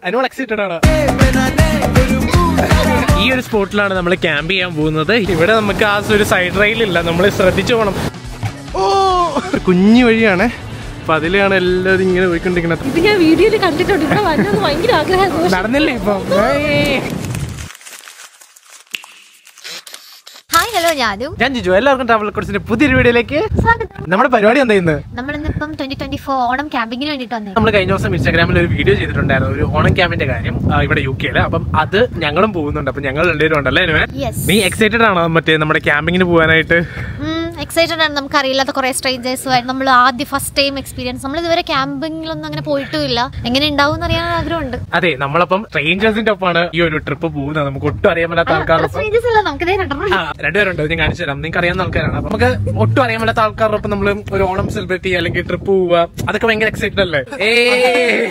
Anumol excited ആണ് ഈ ഒരു സ്പോട്ടിലാണ് നമ്മൾ ക്യാമ്പ് ചെയ്യാൻ പോകുന്നത് ഇവിടെ നമുക്ക് ആ ഒരു സൈഡ് റെയിൽ ഇല്ല നമ്മൾ ശ്രദ്ധിച്ചു പോകണം ഓ കുഞ്ഞു വഴിയാണ് അപ്പൊ അതിലാണ് എല്ലാവരും ഇങ്ങനെ പോയിക്കൊണ്ടിരിക്കുന്നത് ഇത് ഞാൻ വീഡിയോയിൽ കണ്ടിട്ടുണ്ട് ഇവിടെ വരണമെന്ന് ഭയങ്കര ആഗ്രഹമായിരുന്നു നടന്നില്ലേ ഇപ്പൊ ഏയ്. ഹായ് ഹലോ ഞാനു ഞാൻ ജിജു എല്ലാവർക്കും ട്രാവൽ കോഴ്സിന്റെ പുതിയൊരു വീഡിയോയിലേക്ക് സ്വാഗതം നമ്മുടെ പരിപാടി എന്താ ഇന്ന് നമ്മളിന്നിപ്പം ട്വന്റി ട്വന്റി ഫോർ ഓണം ക്യാമ്പിങ്ങിന് വേണ്ടിട്ട് വന്നേ നമ്മൾ കഴിഞ്ഞ ദിവസം ഇൻസ്റ്റാഗ്രാമിൽ ഒരു വീഡിയോ ചെയ്തിട്ടുണ്ടായിരുന്നു ഒരു ഓണം ക്യാമ്പിന്റെ കാര്യം ആ, ഇവിടെ യു കെയില് അപ്പം അത് ഞങ്ങളും പോകുന്നുണ്ട് അപ്പൊ ഞങ്ങൾ രണ്ടുപേരും ഉണ്ടല്ലേ അനുവേ? Yes. നീ എക്സൈറ്റഡ് ആണോ മറ്റേ നമ്മുടെ ക്യാമ്പിങ്ങിന് പോകാനായിട്ട് എക്സൈറ്റഡ് ആണ് നമുക്ക് അറിയില്ലാത്ത കുറെ സ്ട്രേഞ്ചേഴ്സുമായിട്ട് നമ്മൾ ആദ്യ ഫസ്റ്റ് ടൈം എക്സ്പീരിയൻസ് നമ്മൾ ഇതുവരെ ക്യാമ്പിങ്ങിലൊന്നും അങ്ങനെ പോയിട്ടുമില്ല എങ്ങനെ ഉണ്ടാവും എന്ന് അറിയാൻ ആഗ്രഹമുണ്ട് അതെ നമ്മളപ്പം സ്ട്രേഞ്ചേഴ്സിന്റെ ഒപ്പമാണ് ഈ ഒരു ട്രിപ്പ് പോകുന്നത് നമുക്ക് ഒട്ടും അറിയാൻ പറ്റാത്ത ആൾക്കാരൊപ്പം സ്ട്രേഞ്ചേഴ്സ് അല്ല നമുക്ക് ഇതേ രണ്ടെണ്ണം ആ, രണ്ടുപേരുണ്ട് ഞാൻ കാണിച്ചു തരാം നിങ്ങൾക്ക് അറിയാവുന്ന ആൾക്കാരാണ് അപ്പൊ നമുക്ക് ഒട്ടും അറിയാൻ പറ്റാത്ത ആൾക്കാരോടൊപ്പം നമ്മൾ ഒരു ഓണം സെലിബ്രേറ്റ് ചെയ്യുക അല്ലെങ്കിൽ ട്രിപ്പ് പോവുക അതൊക്കെ ഭയങ്കര എക്സൈറ്റഡ് അല്ലേ ഏയ്.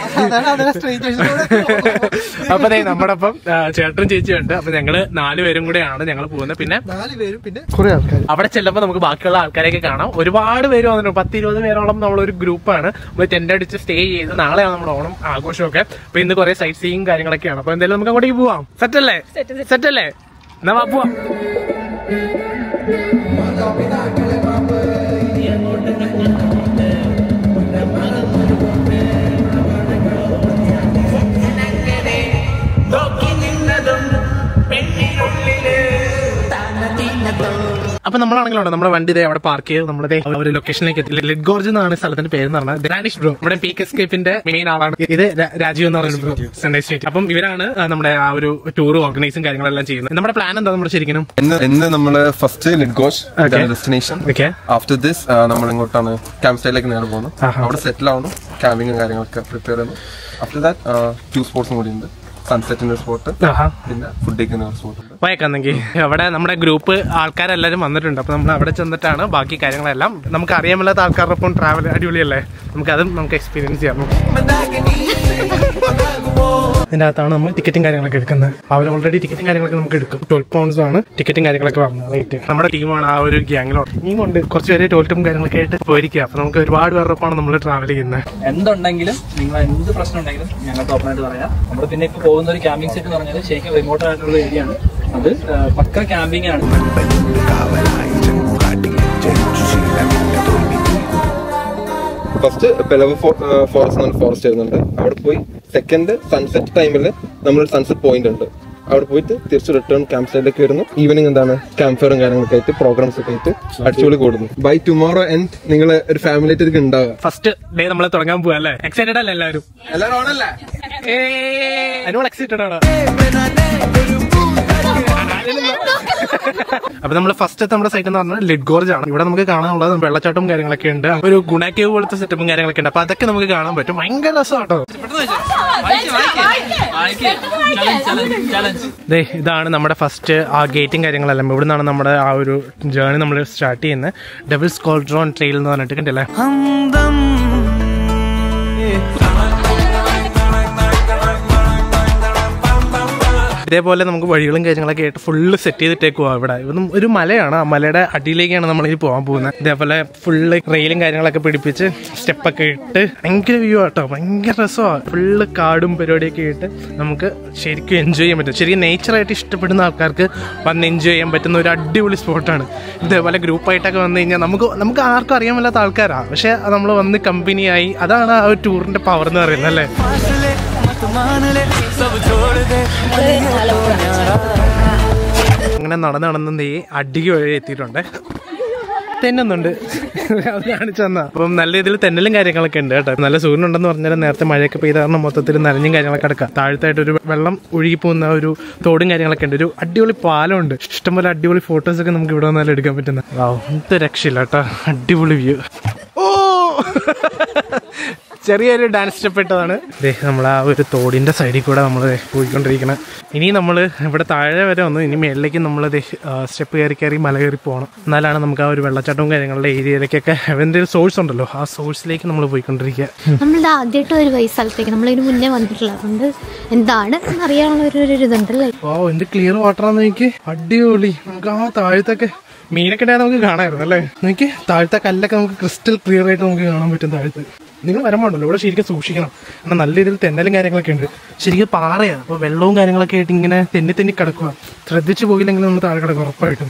അപ്പൊ ദേ നമ്മുടെ ഒപ്പം ആ, ചേട്ടനും ചേച്ചിയും ഉണ്ട് അപ്പൊ ഞങ്ങള് നാലുപേരും കൂടെയാണ് ഞങ്ങൾ പോകുന്നത് പിന്നെ നാല് പേരും പിന്നെ കുറെ ആൾക്കാർ അവിടെ ചെല്ലുമ്പോൾ നമുക്ക് ബാക്കിയുള്ള ആൾക്കാരെയൊക്കെ കാണാം ഒരുപാട് പേര് വന്നിട്ടുണ്ട് പത്ത് ഇരുപത് പേരോളം നമ്മളൊരു ഗ്രൂപ്പാണ് നമ്മൾ ടെന്റ് അടിച്ച് സ്റ്റേ ചെയ്ത് നാളെയാണ് നമ്മുടെ ഓണം ആഘോഷമൊക്കെ അപ്പൊ ഇന്ന് കുറെ സൈറ്റ് സീയിങ് കാര്യങ്ങളൊക്കെയാണ് അപ്പൊ എന്തായാലും നമുക്ക് അങ്ങോട്ടേക്ക് പോവാം സെറ്റ് അല്ലേ സെറ്റ് അല്ലേ എന്നാ വാ പോവാം അപ്പൊ നമ്മളാണെങ്കിലോ നമ്മുടെ വണ്ടി ഇതേ അവിടെ പാർക്ക് ചെയ്ത് നമ്മുടെ ആ ഒരു ലൊക്കേഷനിലേക്ക് എത്തി ലെഡ് ഗോർജ് എന്നാണ് സ്ഥലത്തിന്റെ പേര് എന്ന് പറഞ്ഞത് ഡാനിഷ് ബ്രോ നമ്മുടെ പീക്ക് എസ്കേപ്പിന്റെ മെയിൻ ആളാണ് ഇത് രാ- രാജീവ് എന്ന് പറയുന്ന ബ്രോ സൺഡേ സ്റ്റേറ്റ് അപ്പം ഇവരാണ് ആ, നമ്മുടെ ആ ഒരു ടൂർ ഓർഗനൈസും കാര്യങ്ങളെല്ലാം ചെയ്യുന്നത് നമ്മുടെ പ്ലാൻ എന്താ നമ്മുടെ ശരിക്കും ഇന്ന് ഇന്ന് നമ്മള് ഫസ്റ്റ് ലിഡ്ഗോഷ് Okay. Destination okay after this നമ്മൾ ഇങ്ങോട്ടാണ് ക്യാമ്പ് സൈഡിലേക്ക് നേരെ പോകുന്നു ആഹാ. അവിടെ സെറ്റിൽ ആവുന്നു ക്യാമ്പിങ്ങും കാര്യങ്ങളൊക്കെ പ്രിപ്പയർ ചെയ്യുന്നു ആഫ്റ്റർ ദാറ്റ് ടു സ്പോർട്സും കൂടി ഉണ്ട് സൺസെറ്റിന്റെ സ്പോട്ട് പിന്നെ ഫുഡ് കഴിക്കുന്ന ഒരു സ്പോട്ട് ഉണ്ട് പോയേക്കാന്നെങ്കിൽ അവിടെ നമ്മുടെ ഗ്രൂപ്പ് ആൾക്കാരെല്ലാരും വന്നിട്ടുണ്ട് അപ്പൊ നമ്മൾ അവിടെ ചെന്നിട്ടാണ് ബാക്കി കാര്യങ്ങളെല്ലാം നമുക്ക് അറിയാൻ മേലാത്ത ആൾക്കാരുടെ ഒപ്പം ട്രാവൽ അടിപൊളിയല്ലേ നമുക്ക് അതും നമുക്ക് എക്സ്പീരിയൻസ് ചെയ്യാം ഇതിന്റെ അകത്താണ് നമ്മൾ ടിക്കറ്റും കാര്യങ്ങളൊക്കെ എടുക്കുന്നത് അവർ ഓൾറെഡി ടിക്കറ്റും കാര്യങ്ങളൊക്കെ നമുക്ക് എടുക്കും ട്വൽവ് പൗണ്ട്സ് ആണ് ടിക്കറ്റും കാര്യങ്ങളൊക്കെ പറഞ്ഞത് റേറ്റ് നമ്മുടെ ടീമാണ് ആ ഒരു ഗ്യാങ്ങിലോ ടീമുണ്ട് കുറച്ച് പേര് ടോയ്ലറ്റും കാര്യങ്ങളൊക്കെ ആയിട്ട് പോയിരിക്കുക അപ്പൊ നമുക്ക് ഒരുപാട് പേരുടെ ഒപ്പമാണ് നമ്മൾ ട്രാവൽ ചെയ്യുന്നത് എന്തുണ്ടെങ്കിലും നിങ്ങൾ എന്ത് പ്രശ്നം ഉണ്ടെങ്കിലും ഞങ്ങൾക്ക് ഓപ്പണായിട്ട് പറയാം നമ്മൾ പിന്നെ ഇപ്പോൾ പോകുന്ന ഒരു ക്യാമ്പിംഗ് സെറ്റ് എന്ന് പറഞ്ഞാൽ ശരിക്കും റിമോട്ട് ആയിട്ടുള്ള ഏരിയ ആണ് അത് ആ, പക്ക ക്യാമ്പിംഗ് ആണ് ഫസ്റ്റ് പെലവ ഫോറസ്റ്റ് എന്ന് ഫോറസ്റ്റ് വരുന്നുണ്ട് അവിടെ പോയി സെക്കൻഡ് സൺസെറ്റ് ടൈമിൽ നമ്മൾ സൺസെറ്റ് പോയിന്റ് ഉണ്ട് അവിടെ പോയിട്ട് തിരിച്ച് റിട്ടേൺ ക്യാമ്പ് സൈഡിലേക്ക് വരുന്നു ഈവനിങ് എന്താണ് ക്യാമ്പ് ഫയറും കാര്യങ്ങളൊക്കെ ആയിട്ട് പ്രോഗ്രാംസ് ഒക്കെ ആയിട്ട് അടിച്ചുപൊളി കൂടുന്നു ബൈ ടുമോറോ എൻഡ് നിങ്ങൾ ഒരു ഫാമിലി ആയിട്ട് ഇതിലേക്ക് ഉണ്ടാവുക ഫസ്റ്റ് ഡേ നമ്മൾ തുടങ്ങാൻ പോവാ അല്ലേ എക്സൈറ്റഡ് അല്ലേ എല്ലാവരും എല്ലാവരും ഓണല്ലേ അനുമോൾ എക്സൈറ്റഡ് ആണ് അപ്പൊ നമ്മൾ ഫസ്റ്റ് നമ്മുടെ സൈറ്റ് എന്ന് പറഞ്ഞാൽ ലിഡ് ഗോർജ് ആണ് ഇവിടെ നമുക്ക് കാണാനുള്ളത് വെള്ളച്ചാട്ടവും കാര്യങ്ങളൊക്കെ ഉണ്ട് ഒരു ഗുണാക്കേവ് പോലത്തെ സെറ്റപ്പും കാര്യങ്ങളൊക്കെ ഉണ്ട് അപ്പൊ അതൊക്കെ നമുക്ക് കാണാൻ പറ്റും ഭയങ്കര രസമാട്ടോ ദേ ഇതാണ് നമ്മുടെ ഫസ്റ്റ് ആ ഗേറ്റും കാര്യങ്ങളെല്ലാം ഇവിടെ നിന്നാണ് നമ്മുടെ ആ ഒരു ജേർണി നമ്മൾ സ്റ്റാർട്ട് ചെയ്യുന്നത് ഡബിൾ സ്കോൾഡ്രോൺ ട്രെയിൽ എന്ന് പറഞ്ഞിട്ട് കണ്ടില്ലേ ഇതേപോലെ നമുക്ക് വഴികളും കാര്യങ്ങളൊക്കെ ആയിട്ട് ഫുള്ള് സെറ്റ് ചെയ്തിട്ടേക്കുവാ ഇവിടെ ഇതൊന്നും ഒരു മലയാണ് ആ മലയുടെ അടിയിലേക്കാണ് നമ്മൾ ഇനി പോകാൻ പോകുന്നത് ഇതേപോലെ ഫുള്ള് റെയിലും കാര്യങ്ങളൊക്കെ പിടിപ്പിച്ച് സ്റ്റെപ്പൊക്കെ ഇട്ട് ഭയങ്കര വ്യൂ ആട്ടോ ഭയങ്കര രസമാണ് ഫുള്ള് കാടും പരിപാടിയൊക്കെ ആയിട്ട് നമുക്ക് ശരിക്കും എൻജോയ് ചെയ്യാൻ പറ്റും ശരിക്കും നേച്ചറായിട്ട് ഇഷ്ടപ്പെടുന്ന ആൾക്കാർക്ക് വന്ന് എൻജോയ് ചെയ്യാൻ പറ്റുന്ന ഒരു അടിപൊളി സ്പോട്ടാണ് ഇതേപോലെ ഗ്രൂപ്പായിട്ടൊക്കെ വന്നു കഴിഞ്ഞാൽ നമുക്ക് നമുക്ക് ആർക്കും അറിയാൻ മേലാത്ത ആൾക്കാരാണ് പക്ഷെ നമ്മൾ വന്ന് കമ്പനിയായി അതാണ് ആ ഒരു ടൂറിന്റെ പവർ എന്ന് പറയുന്നത് അല്ലേ അങ്ങനെ നടന്ന് നടന്ന് നീ അടിക്ക് വഴി എത്തിയിട്ടുണ്ട് തെന്നുന്നുണ്ട് അത് കാണിച്ചു തന്നാ അപ്പം നല്ല രീതിയിൽ തെന്നലും കാര്യങ്ങളൊക്കെ ഉണ്ട് കേട്ടോ നല്ല സൂര്യനുണ്ടെന്ന് പറഞ്ഞാൽ നേരത്തെ മഴയൊക്കെ പെയ്ത കാരണം മൊത്തത്തിൽ നനഞ്ഞും കാര്യങ്ങളൊക്കെ കിടക്കാം താഴത്തായിട്ട് ഒരു വെള്ളം ഒഴുകി പോകുന്ന ഒരു തോടും കാര്യങ്ങളൊക്കെ ഉണ്ട് ഒരു അടിപൊളി പാലമുണ്ട് ഇഷ്ടംപോലെ അടിപൊളി ഫോട്ടോസ് ഒക്കെ നമുക്ക് ഇവിടെ വന്നാലും എടുക്കാൻ പറ്റുന്ന വാവ് എന്ത് രക്ഷയില്ല കേട്ടോ അടിപൊളി വ്യൂ ഓ ചെറിയൊരു ഡാൻസ് സ്റ്റെപ്പ് ഇട്ടതാണ് നമ്മൾ ആ ഒരു തോടിന്റെ സൈഡിൽ കൂടെ നമ്മൾ പോയിക്കൊണ്ടിരിക്കണം ഇനി നമ്മൾ ഇവിടെ താഴെ വരെ വന്നു ഇനി മേളിലേക്ക് നമ്മൾ സ്റ്റെപ്പ് കയറി കയറി മല കയറി പോകണം എന്നാലാണ് നമുക്ക് ആ ഒരു വെള്ളച്ചാട്ടവും കാര്യങ്ങളുടെ ഏരിയയിലേക്കൊക്കെ എന്തെങ്കിലും സോഴ്സ് ഉണ്ടല്ലോ ആ സോഴ്സിലേക്ക് നമ്മൾ പോയിക്കൊണ്ടിരിക്കുക നമ്മളിത് ആദ്യമായിട്ട് ഒരു വൈ സ്ഥലത്തേക്ക് നമ്മളിതിന് മുന്നേ വന്നിട്ടില്ല അതുകൊണ്ട് എന്താണ് എന്നറിയാനുള്ള ഒരു ഒരു ഇതുണ്ടല്ലേ ഓ എന്ത് ക്ലിയർ വാട്ടർ ആണെന്ന് നോക്കി അടിപൊളി നമുക്ക് ആ താഴത്തൊക്കെ മീനൊക്കെ ഉണ്ടായാൽ നമുക്ക് കാണാമായിരുന്നു അല്ലേ നോക്കി താഴത്തെ കല്ലൊക്കെ നമുക്ക് ക്രിസ്റ്റൽ ക്ലിയർ ആയിട്ട് നമുക്ക് കാണാൻ പറ്റും താഴത്ത് നിങ്ങൾ വരമാണല്ലോ ഇവിടെ ശരിക്കും സൂക്ഷിക്കണം കാരണം നല്ല രീതിയിൽ തെന്നലും കാര്യങ്ങളൊക്കെ ഉണ്ട് ശരിക്കും പാറയാണ് അപ്പോൾ വെള്ളവും കാര്യങ്ങളൊക്കെ ആയിട്ട് ഇങ്ങനെ തെന്നി തെന്നി കിടക്കുക ശ്രദ്ധിച്ചു പോയില്ലെങ്കിൽ നമ്മൾ താഴെ കിടക്കും ഉറപ്പായിട്ടും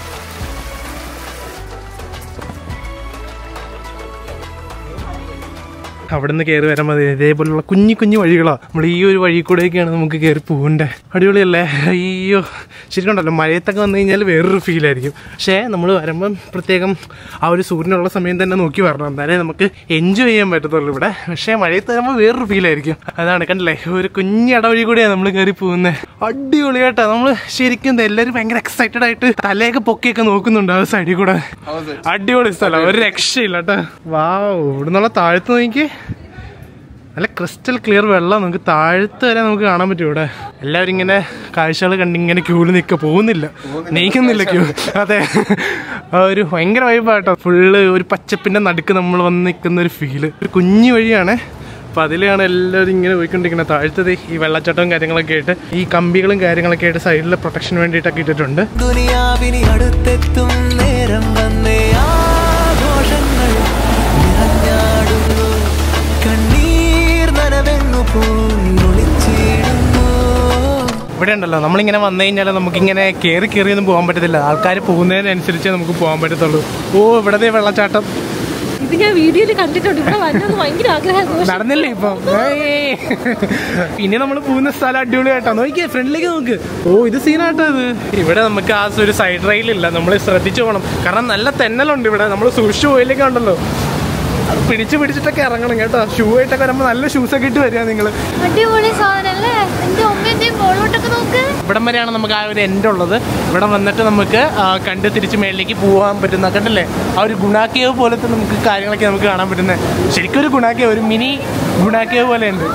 അവിടെ നിന്ന് കയറി വരാൻ മതി ഇതേപോലുള്ള കുഞ്ഞു കുഞ്ഞു വഴികളാണ് നമ്മൾ ഈ ഒരു വഴി കൂടെയൊക്കെയാണ് നമുക്ക് കയറി പോകണ്ടേ അടിപൊളിയല്ലേ അയ്യോ ശരിക്കും ഉണ്ടല്ലോ മഴയത്തൊക്കെ വന്നു കഴിഞ്ഞാൽ വേറൊരു ഫീലായിരിക്കും പക്ഷേ നമ്മൾ വരുമ്പം പ്രത്യേകം ആ ഒരു സൂര്യനുള്ള സമയം തന്നെ നോക്കി വരണം എന്നാലേ നമുക്ക് എൻജോയ് ചെയ്യാൻ പറ്റത്തുള്ളൂ ഇവിടെ പക്ഷേ മഴയത്ത് വരുമ്പോൾ വേറൊരു ഫീലായിരിക്കും അതാണ് കണ്ടില്ലേ ഒരു കുഞ്ഞു ഇടവഴി കൂടെയാണ് നമ്മൾ കയറി പോകുന്നത് അടിപൊളിയായിട്ടാ നമ്മൾ ശരിക്കും എന്താ എല്ലാവരും ഭയങ്കര എക്സൈറ്റഡ് ആയിട്ട് തലയൊക്കെ പൊക്കിയൊക്കെ നോക്കുന്നുണ്ട് ആ സൈഡിൽ കൂടെ അടിപൊളി സ്ഥലം ഒരു രക്ഷയില്ല കേട്ടോ വാവ് ഇവിടെ നിന്നുള്ള താഴത്ത് നോക്കി നല്ല ക്രിസ്റ്റൽ ക്ലിയർ വെള്ളം നമുക്ക് താഴത്ത് വരെ നമുക്ക് കാണാൻ പറ്റും ഇവിടെ എല്ലാവരും ഇങ്ങനെ കാഴ്ചകൾ കണ്ട് ഇങ്ങനെ ക്യൂല് നിൽക്കുക പോകുന്നില്ല നീക്കുന്നില്ല ക്യൂ അതെ ആ ഒരു ഭയങ്കര വൈബാട്ടോ ഫുള്ള് ഒരു പച്ചപ്പിന്റെ നടുക്ക് നമ്മൾ വന്ന് നിൽക്കുന്ന ഒരു ഫീല് ഒരു കുഞ്ഞു വഴിയാണ് അപ്പൊ അതിലാണ് എല്ലാവരും ഇങ്ങനെ പോയിക്കൊണ്ടിരിക്കുന്നത് താഴത്തത് ഈ വെള്ളച്ചാട്ടവും കാര്യങ്ങളൊക്കെ ആയിട്ട് ഈ കമ്പികളും കാര്യങ്ങളൊക്കെ ആയിട്ട് സൈഡിൽ പ്രൊട്ടക്ഷൻ വേണ്ടിയിട്ടൊക്കെ ഇട്ടിട്ടുണ്ട് ദുനിയാവിനി അടുത്തെത്തും നേരം വന്നേ ആഘോഷങ്ങൾ നിറഞ്ഞാടുന്നു കണ്ണീർ നനവെങ്ങു പോയി ഒളിച്ചിടുന്നു ഇവിടെ ഉണ്ടല്ലോ നമ്മളിങ്ങനെ വന്നു കഴിഞ്ഞാൽ നമുക്കിങ്ങനെ കയറി കയറിയൊന്നും പോകാൻ പറ്റത്തില്ല ആൾക്കാർ പോകുന്നതിനനുസരിച്ച് നമുക്ക് പോകാൻ പറ്റത്തുള്ളൂ ഓ ഇവിടത്തെ വെള്ളച്ചാട്ടം ഇത് ഞാൻ വീഡിയോയിൽ കണ്ടിട്ടുണ്ട് ഇവിടെ വരണമെന്ന് ഭയങ്കര ആഗ്രഹമായിരുന്നു പക്ഷെ നടന്നില്ലേ ഇപ്പൊ ഏയ്. പിന്നെ നമ്മൾ പോകുന്ന സ്ഥലം അടിപൊളിയായിട്ടാ നോക്കിയേ ഫ്രണ്ടിലേക്ക് നോക്ക് ഓ ഇത് സീനാട്ടോ ഇത് ഇവിടെ നമുക്ക് ആ ഒരു സൈഡ് റെയിൽ ഇല്ല നമ്മൾ ശ്രദ്ധിച്ചു പോകണം കാരണം നല്ല തെന്നലുണ്ട് ഇവിടെ നമ്മൾ സൂക്ഷിച്ചു പോയില്ലെങ്കിൽ ഉണ്ടല്ലോ അത് പിടിച്ച് പിടിച്ചിട്ടൊക്കെ ഇറങ്ങണം കേട്ടോ ഷൂ ആയിട്ടൊക്കെ വരുമ്പോൾ നല്ല ഷൂസ് ഒക്കെ ഇട്ട് വരിക നിങ്ങൾ അടിപൊളി സാധനം അല്ലേ എന്റെ അമ്മേന്റെയും മോളോട്ടൊക്കെ നോക്ക് ഇവിടം വരെയാണ് നമുക്ക് ആ ഒരു എൻഡ് ഉള്ളത് ഇവിടെ വന്നിട്ട് നമുക്ക് ആ, കണ്ട് തിരിച്ച് മേളിലേക്ക് പോകാൻ പറ്റുന്ന കണ്ടല്ലേ ആ ഒരു ഗുണാക്കേവ് പോലത്തെ നമുക്ക് കാര്യങ്ങളൊക്കെ നമുക്ക് കാണാൻ പറ്റുന്നത് ശരിക്കും ഒരു ഗുണാക്കേവ് ഒരു മിനി ഗുണാക്കേവ് പോലെ ഉണ്ട്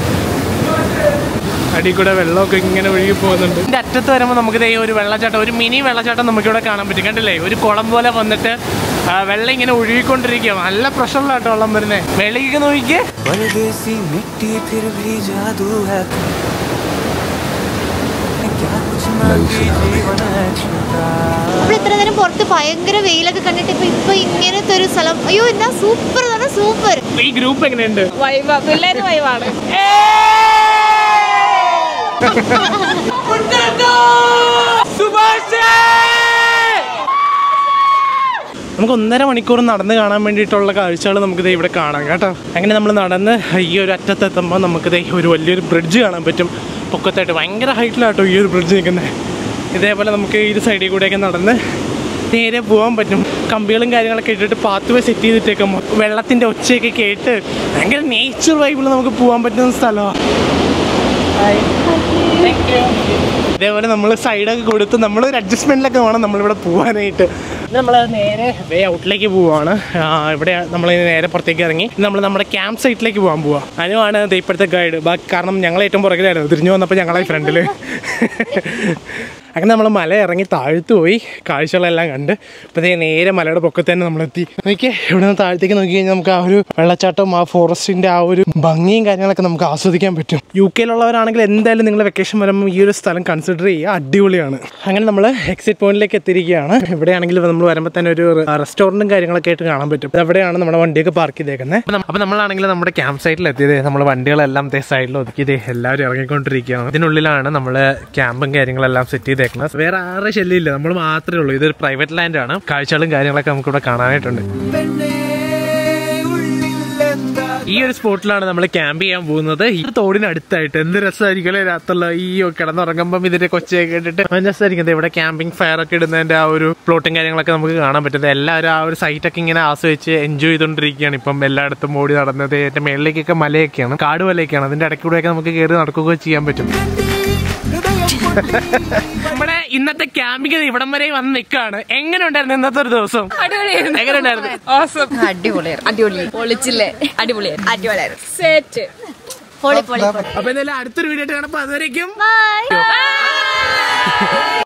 അടി കൂടെ വെള്ളമൊക്കെ ഇങ്ങനെ ഒഴുകി പോകുന്നുണ്ട് ഇതിന്റെ അറ്റത്ത് വരുമ്പോൾ നമുക്ക് ദേ ഒരു വെള്ളച്ചാട്ടം ഒരു മിനി വെള്ളച്ചാട്ടം നമുക്കിവിടെ കാണാൻ പറ്റും കണ്ടില്ലേ ഒരു കുളം പോലെ വന്നിട്ട് ആ, വെള്ളം ഇങ്ങനെ ഒഴുകിക്കൊണ്ടിരിക്കുക നല്ല പ്രഷറിലാട്ടോ വെള്ളം വരുന്നത് മേളിലേക്ക് നോക്കിക്കേ परदेसी मिट्टी फिर भी जादू है क्या कुछ मांगी जीवन छुटा നമ്മൾ ഇത്ര നേരം പുറത്ത് ഭയങ്കര വെയിലൊക്കെ കണ്ടിട്ട് ഇപ്പൊ ഇപ്പൊ ഇങ്ങനത്തെ ഒരു സ്ഥലം അയ്യോ എന്താ സൂപ്പർ തന്നെ സൂപ്പർ ഈ ഗ്രൂപ്പ് എങ്ങനെയുണ്ട് വൈബ പിള്ളേര് വൈബാണ് നമുക്ക് ഒന്നര മണിക്കൂർ നടന്ന് കാണാൻ വേണ്ടിയിട്ടുള്ള കാഴ്ചകൾ നമുക്ക് ദേ ഇവിടെ കാണാം കേട്ടോ അങ്ങനെ നമ്മൾ നടന്ന് ഈ ഒരു അറ്റത്തെത്തുമ്പോൾ നമുക്ക് ദേ ഒരു വലിയൊരു ബ്രിഡ്ജ് കാണാൻ പറ്റും പൊക്കത്തായിട്ട് ഭയങ്കര ഹൈറ്റിലാട്ടോ ഈ ഒരു ബ്രിഡ്ജ് നിൽക്കുന്നത് ഇതേപോലെ നമുക്ക് ഈ ഒരു സൈഡിൽ കൂടെയൊക്കെ നടന്ന് നേരെ പോകാൻ പറ്റും കമ്പികളും കാര്യങ്ങളൊക്കെ ഇട്ടിട്ട് പാത്ത് വേ സെറ്റ് ചെയ്തിട്ടേക്കും വെള്ളത്തിൻ്റെ ഒച്ചയൊക്കെ കേട്ട് ഭയങ്കര നേച്ചർ വൈബിൽ നമുക്ക് പോകാൻ പറ്റുന്ന സ്ഥലമാണ് ഇതേപോലെ നമ്മൾ സൈഡൊക്കെ കൊടുത്ത് നമ്മൾ ഒരു അഡ്ജസ്റ്റ്മെന്റിലൊക്കെ വേണം നമ്മളിവിടെ പോകാനായിട്ട് നമ്മൾ നേരെ വേ ഔട്ടിലേക്ക് പോവാണ് ആ, ഇവിടെ നമ്മൾ നേരെ പുറത്തേക്ക് ഇറങ്ങി നമ്മൾ നമ്മുടെ ക്യാമ്പ് സൈറ്റിലേക്ക് പോകാൻ പോവാ അനുവാണ് ദേ ഇപ്പോഴത്തെ ഗൈഡ് ബാക്കി കാരണം ഞങ്ങൾ ഏറ്റവും പുറകിലായിരുന്നു തിരിഞ്ഞു വന്നപ്പോൾ ഞങ്ങളെ ഫ്രണ്ടിൽ അങ്ങനെ നമ്മൾ മല ഇറങ്ങി താഴ്ത്തു പോയി കാഴ്ചകളെല്ലാം കണ്ട് ഇപ്പോൾ ദേ നേരെ മലയുടെ പൊക്കത്ത് തന്നെ നമ്മളെത്തി നോക്കിയേ ഇവിടെ നിന്ന് താഴത്തേക്ക് നോക്കി കഴിഞ്ഞാൽ നമുക്ക് ആ ഒരു വെള്ളച്ചാട്ടം ആ ഫോറസ്റ്റിൻ്റെ ആ ഒരു ഭംഗിയും കാര്യങ്ങളൊക്കെ നമുക്ക് ആസ്വദിക്കാൻ പറ്റും യു കെയിലുള്ളവരാണെങ്കിൽ എന്തായാലും നിങ്ങൾ വെക്കേഷൻ വരുമ്പോൾ ഈ ഒരു സ്ഥലം കൺസിഡർ ചെയ്യുക അടിപൊളിയാണ് അങ്ങനെ നമ്മൾ എക്സിറ്റ് പോയിന്റിലേക്ക് എത്തിയിരിക്കുകയാണ് ഇവിടെയാണെങ്കിൽ നമ്മൾ വരുമ്പോൾ തന്നെ ഒരു റെസ്റ്റോറൻറ്റും കാര്യങ്ങളൊക്കെ ആയിട്ട് കാണാൻ പറ്റും അവിടെയാണ് നമ്മുടെ വണ്ടിയൊക്കെ പാർക്ക് ചെയ്തേക്കുന്നത് അപ്പോൾ നമ്മളാണെങ്കിൽ നമ്മുടെ ക്യാമ്പ് സൈറ്റിൽ എത്തിയത് നമ്മൾ വണ്ടികളെല്ലാം ദേ സൈഡിൽ ഒതുക്കിയത് എല്ലാവരും ഇറങ്ങിക്കൊണ്ടിരിക്കുകയാണ് ഇതിനുള്ളിലാണ് നമ്മൾ ക്യാമ്പും കാര്യങ്ങളെല്ലാം സെറ്റ് ചെയ്തേക്കുന്നത് വേറെ ആരുടെ ശല്യമില്ല നമ്മൾ മാത്രമേ ഉള്ളൂ ഇതൊരു പ്രൈവറ്റ് ലാൻഡ് ആണ് കാഴ്ചകളും കാര്യങ്ങളൊക്കെ നമുക്ക് ഇവിടെ കാണാനായിട്ടുണ്ട് ഈ ഒരു സ്പോട്ടിലാണ് നമ്മൾ ക്യാമ്പ് ചെയ്യാൻ പോകുന്നത് ഈ തോടിനടുത്തായിട്ട് എന്ത് രസമായിരിക്കും അല്ലേ രാത്രിയുള്ള ഈ കിടന്നുറങ്ങുമ്പം ഇതിന്റെ കൊച്ചയൊക്കെ ഇട്ടിട്ട് ഭയങ്കര രസമായിരിക്കും ദേ ഇവിടെ ക്യാമ്പിംഗ് ഫയർ ഒക്കെ ഇടുന്നതിന്റെ ആ ഒരു പ്ലോട്ടും കാര്യങ്ങളൊക്കെ നമുക്ക് കാണാൻ പറ്റുന്നത് എല്ലാവരും ആ ഒരു സൈറ്റ് ഒക്കെ ഇങ്ങനെ ആസ്വദിച്ച് എൻജോയ് ചെയ്തുകൊണ്ടിരിക്കുകയാണ് ഇപ്പം എല്ലായിടത്തും ഓടി നടന്നത് ഏറ്റവും മേളിലേക്കൊക്കെ മലയൊക്കെയാണ് കാട് മലയൊക്കെയാണ് അതിന്റെ ഇടയ്ക്കൂടെയൊക്കെ നമുക്ക് കയറി നടക്കുകയൊക്കെ ചെയ്യാൻ പറ്റും നമ്മുടെ ഇന്നത്തെ ക്യാമ്പിംഗ് ഇവിടം വരെ വന്ന് നിൽക്കുകയാണ് എങ്ങനെ ഉണ്ടായിരുന്നു ഇന്നത്തെ ഒരു ദിവസം എങ്ങനെ ഉണ്ടായിരുന്നു അടിപൊളിയായിരുന്നു അടിപൊളി പൊളിച്ചില്ലേ അടിപൊളിയായിരുന്നു അടിപൊളിയായിരുന്നു സെറ്റ് പൊളി പൊളി അപ്പൊ എന്തായാലും അടുത്തൊരു വീഡിയോ ആയിട്ട് കാണപ്പോ അതുവരേക്കും ബൈ